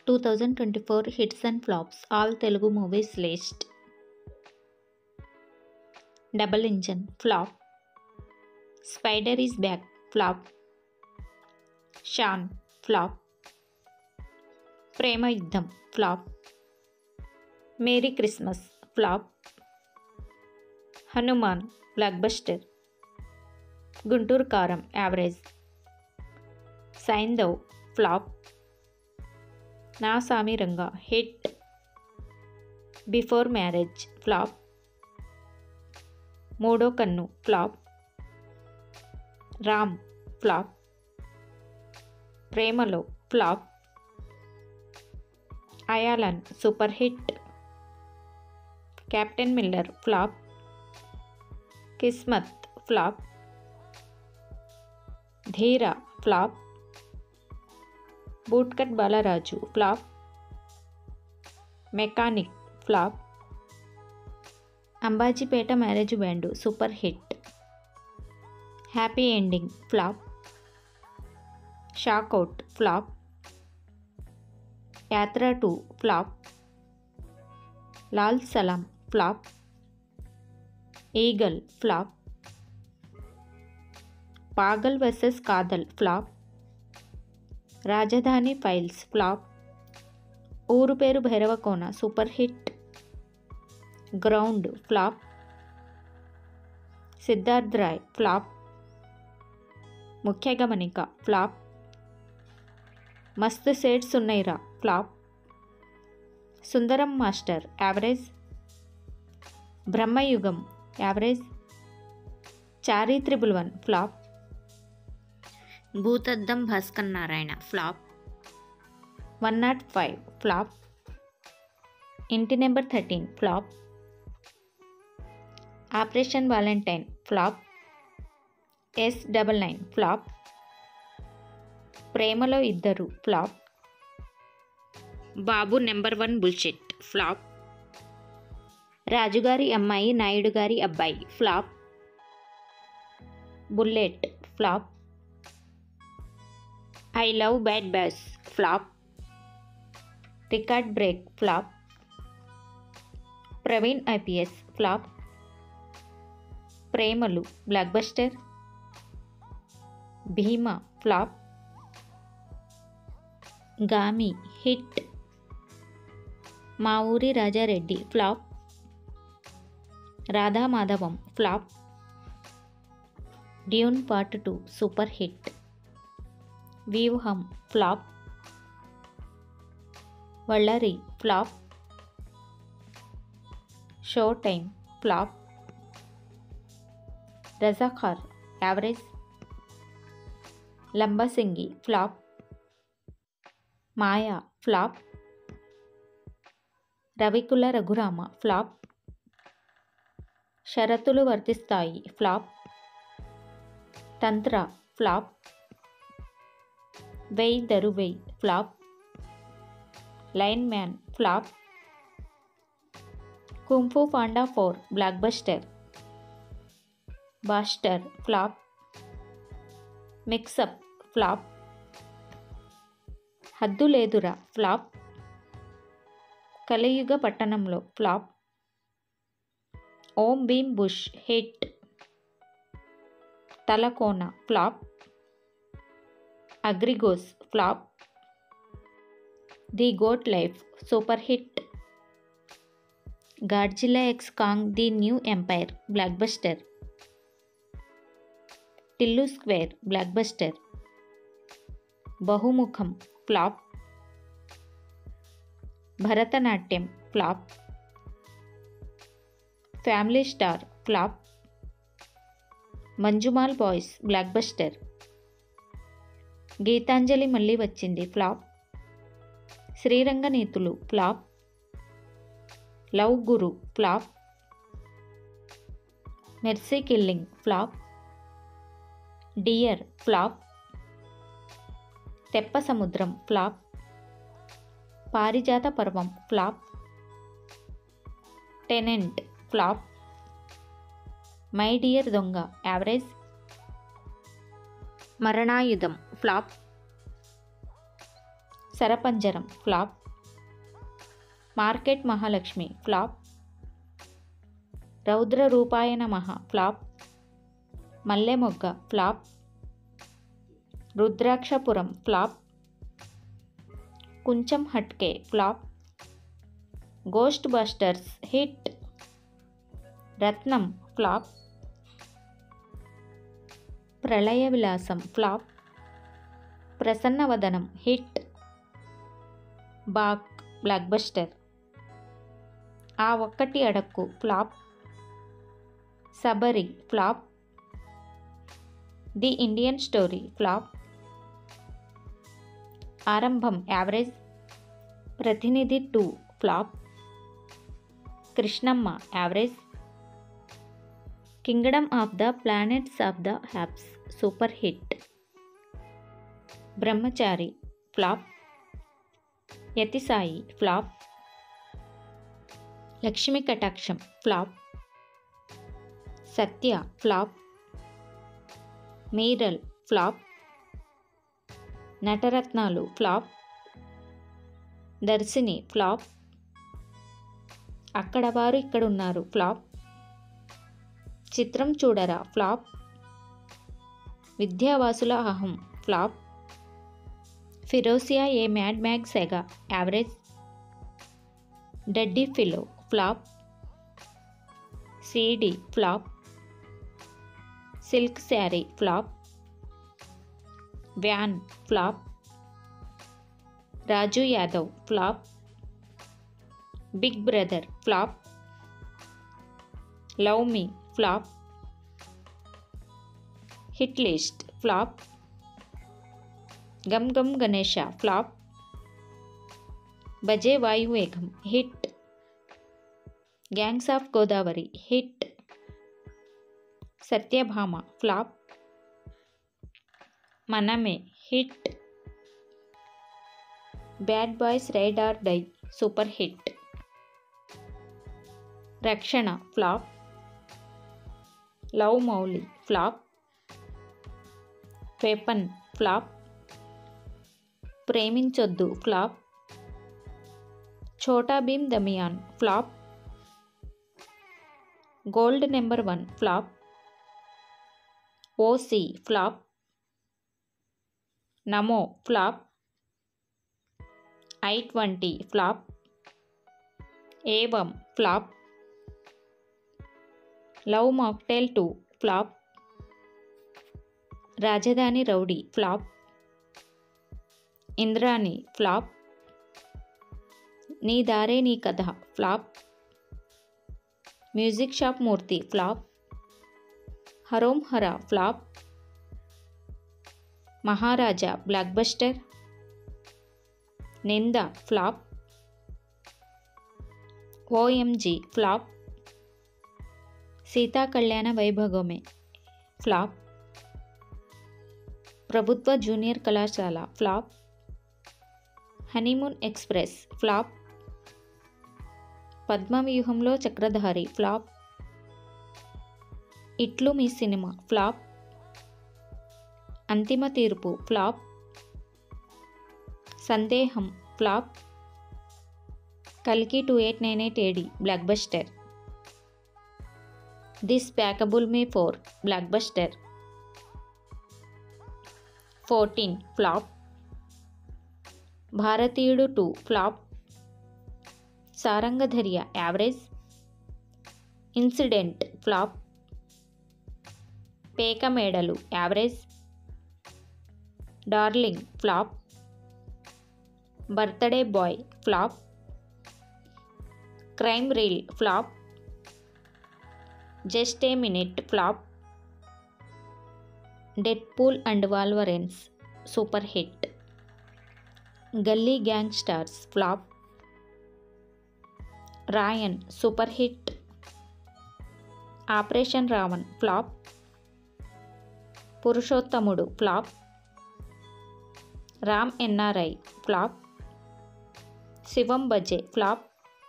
two thousand twenty four hits and flops all Telugu movies list double engine flop spider is back flop Shaan flop Prema Yuddham flop merry Christmas flop Hanuman blockbuster Guntur Kaaram average Saindhav flop Naa Saami Ranga hit before marriage flop Moodo Kannu flop Ram flop Premalo flop Ayalaan super hit captain Miller flop Kismat flop Dheera flop bootcut Balaraju flop mechanic flop Ambajipeta marriage band super hit happy ending flop షాక్అవుట్ flop Yatra two flop Lal Salaam flop eagle flop Pagal versus Kadhal flop Rajdhani files flop Ooru Peru Bhairavakona super hit ground flop Siddharth Roy flop Mukhya Gamanika flop Masthu shades ఉన్నాయిరా flop Sundaram master average Bramayugam average Chaari triple one flop Bhoothaddam Bhaskar Narayana flop one not five flop Inti number thirteen flop operation valentine flop S double nine flop ప్రేమలో ఇద్దరు flop Babu number one bullshit flop రాజుగారి అమ్మాయి నాయుడు గారి అబ్బాయి flop bullet flop I love bad బ్యాస్ flop record break flop Praveen IPS flop Premalu blockbuster Bheema flop Gaami hit మా ఊరి Rajareddy flop Radha Madhavam flop Dune part two super hit Vyooham flop Vallari flop show time flop Razakar average Lambasingi flop Maya flop Ravikula Raghurama flop షరతులు వర్తిస్తాయి flop Tantra flop వెయ్ దరువెయ్ flop line man flop kung fu panda four blockbuster buster flop mix-up flop హద్దు లేదురా flop Kaliyuga పట్టణంలో flop Om Bheem bush hit Thalakona flop అగ్రిగోస్ flop the goat life super hit Godzilla x Kong the new empire blockbuster Tillu square blockbuster Bahumukham flop Bharatanatyam flop family star flop Manjummel boys blockbuster Geethanjali మళ్ళీ వచ్చింది flop Sriranga Neethulu flop love guru flop mercy killing flop dear flop Teppa Samudram flop Parijatha Parvam flop tenant flop my dear Donga average Maranayudham flop శరపంజరం flop market Mahalakshmi flop Raudra Roopaya నమః flop మల్లె మొగ్గ flop Rudrakshapuram flop Kuncham Hatke flop ghost busters hit Rathnam flop Pralaya Vilasam flop Prasannavadanam hit బాక్ blockbuster ఆ ఒక్కటి అడక్కు flop Sabari flop the Indian story flop Aarambham average Prathinidhi two flop Krishnamma average kingdom of the planets of the apes super hit Brahmachari flop Yathisai flop Lakshmi Kataksham flop Satya flop Miral flop Natarathnalu flop Darshini flop అక్కడ వారు ఇక్కడున్నారు flop చిత్రం చూడరా flop Vidyavasula Aham flop ఫిరోసియా a mad max saga average డడ్డీ ఫిలో flop CD flop silk saree flop van flop Raju Yadav flop big brother flop love me flop hit list flop Gam Gam Ganesha flop Baje Vaayuvegam hit gangs of Godavari hit Satyabhama flop Maname hit bad boys ride or die super hit Rakshana flop love Mouli flop weapon flop ప్రేమించొద్దు flop Chhota Bheem దమియాన్ flop gold number one flop OC flop నమో flop I twenty flop Evam flop love mocktail two flop Rajdhani rowdy flop Indrani flop నీ దారే నీ కథ flop music shop Murthy flop Harom Hara flop Maharaja blockbuster Ninda flop OMG flop Seetha Kalyana Vaibhavame flop Prabhutva junior Kalasala flop honeymoon express flop పద్మవ్యూహంలో Chakradhari flop ఇట్లు మీ cinema flop అంతిమ తీర్పు flop Sandeham flop కల్కి two eight nine eight AD blockbuster despicable me four blockbuster fourteen flop Bharateeyudu two flop Sarangadharya average incident flop Peka Medalu average darling flop birthday boy flop crime reel flop just a minute flop deadpool and wolverines super hit gully gang stars flop Raayan super hit operation Raavan flop Purushothamudu flop Ram NRI flop Shivam Baje flop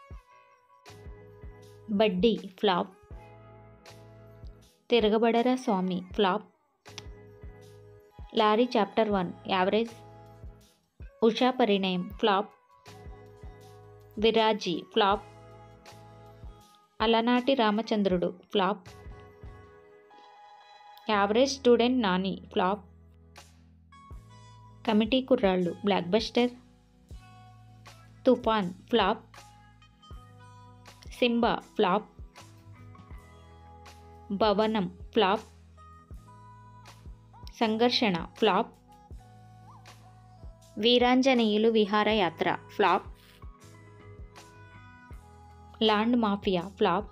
buddy flop Thiragabadara Saami flop lorry chapter one average Usha Parinayam flop Viraaji flop Alanati Ramachandrudu flop average student Nani flop committee Kurrallu blockbuster Toofan flop Simba flop Bhavanam flop Sangharshana flop Veeranjaneyulu Viharayatra flop land mafia flop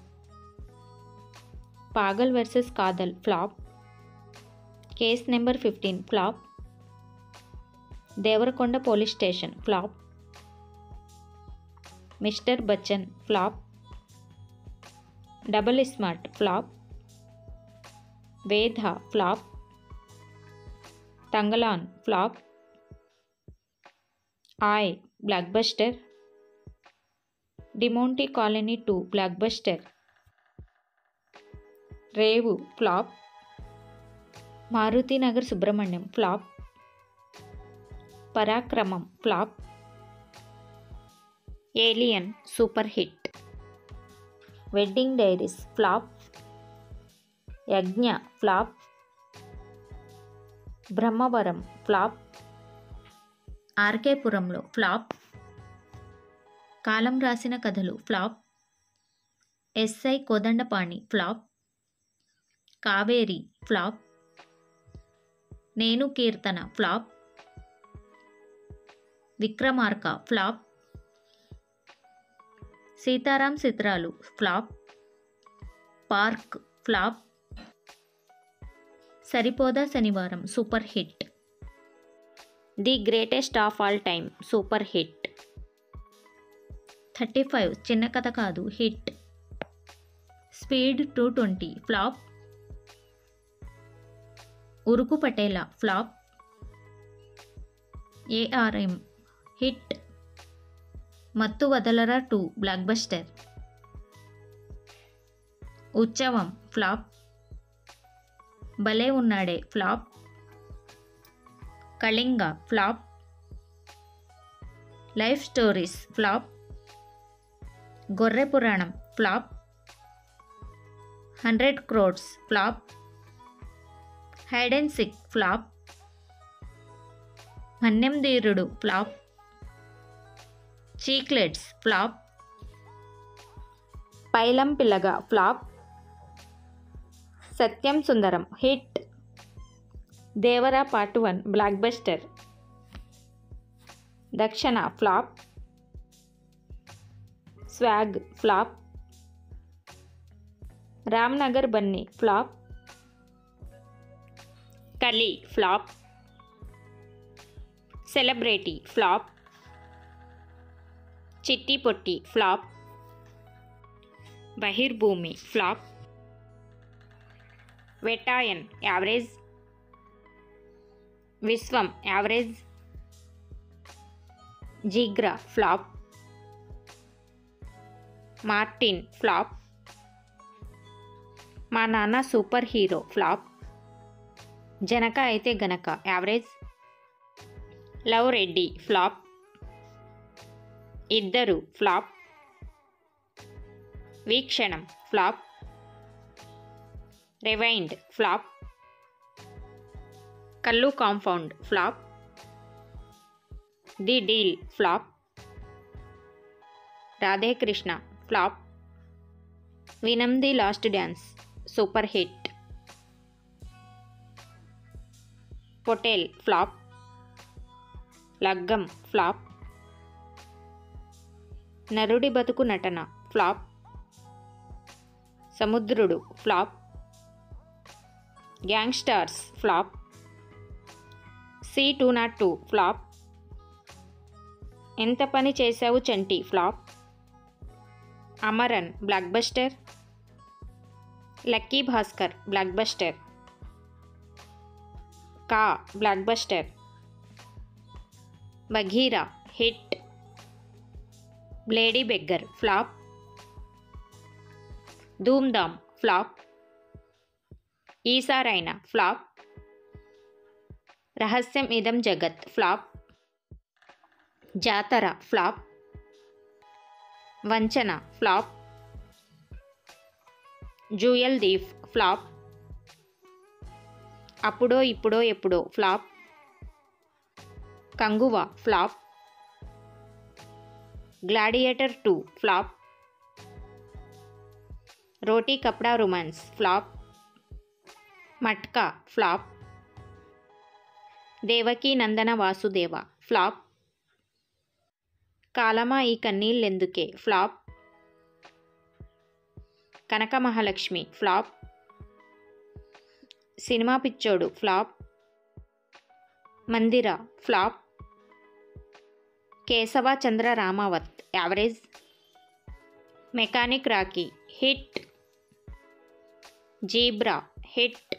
Pagal versus Kadhal flop case number fifteen flop Devarakonda police station flop mister Bachchan flop double smart flop Veda flop Thangalaan flop Aay blockbuster Demonte colony two blockbuster Revu flop Maruthinagar Subramanyam flop పరాక్రమం flop alien super hit wedding diaries flop Yagna flop Brahmavaram flop ఆర్కేపురంలో flop కాలం రాసిన కథలు flop SI Kodandapani flop Kaveri flop నేను Keerthana flop Vikramarka flop Seetharam Chitralu flop park flop Saripodhaa Sanivaaram super hit the greatest of all time super hit thirty five చిన్న కథ కాదు hit speed two twenty flop Uruku Patela flop ARM hit Mathu Vadalara two blockbuster Utsavam flop భలే ఉన్నాడే flop Kalinga flop life stories flop Gorre Puranam flop hundred crores flop hide and seek flop Manyam Dheerudu flop chiclets flop Pailam Pillaga flop Satyam Sundaram hit Devara part one blockbuster Dakshina flop swag flop Ramnagar bunny flop Kali flop celebrity flop Chitti Potti flop Bahirbhoomi flop Vettaiyan average Vishwam average Jigra flop martin flop Maa Nanna super hero flop Janaka Aithe Ganaka average love Reddy flop Iddaru flop Veekshanam flop rewind flop Kallu compound flop the deal flop Radhekrishna flop వినం the last dance super hit Potel flop Laggam flop Narudi Brathuku Natana flop Samudrudu flop gangstars flop C two not two flop ఎంత పని చేశావు Chanti flop Amaran blockbuster lucky Bhaskar blockbuster Ka blockbuster Bagheera hit bloody beggar flop Dhoomdham flop Eesaraina flop Rahasyam Idam జగత్ flop జాతర flop వంచన flop jewel దీఫ్ flop అప్పుడో ఇప్పుడో ఎప్పుడో flop Kanguva flop gladiator two flop Roti Kapda romance flop Matka flop Devaki Nandana Vasudeva flop కాలమా ఈ కన్నీళ్ళెందుకే ఫ్లాప్ కనక మహాలక్ష్మి ఫ్లాప్ సినిమా పిచ్చోడు flop Mandira flop Keshava Chandra Ramavath average mechanic rocky hit zebra hit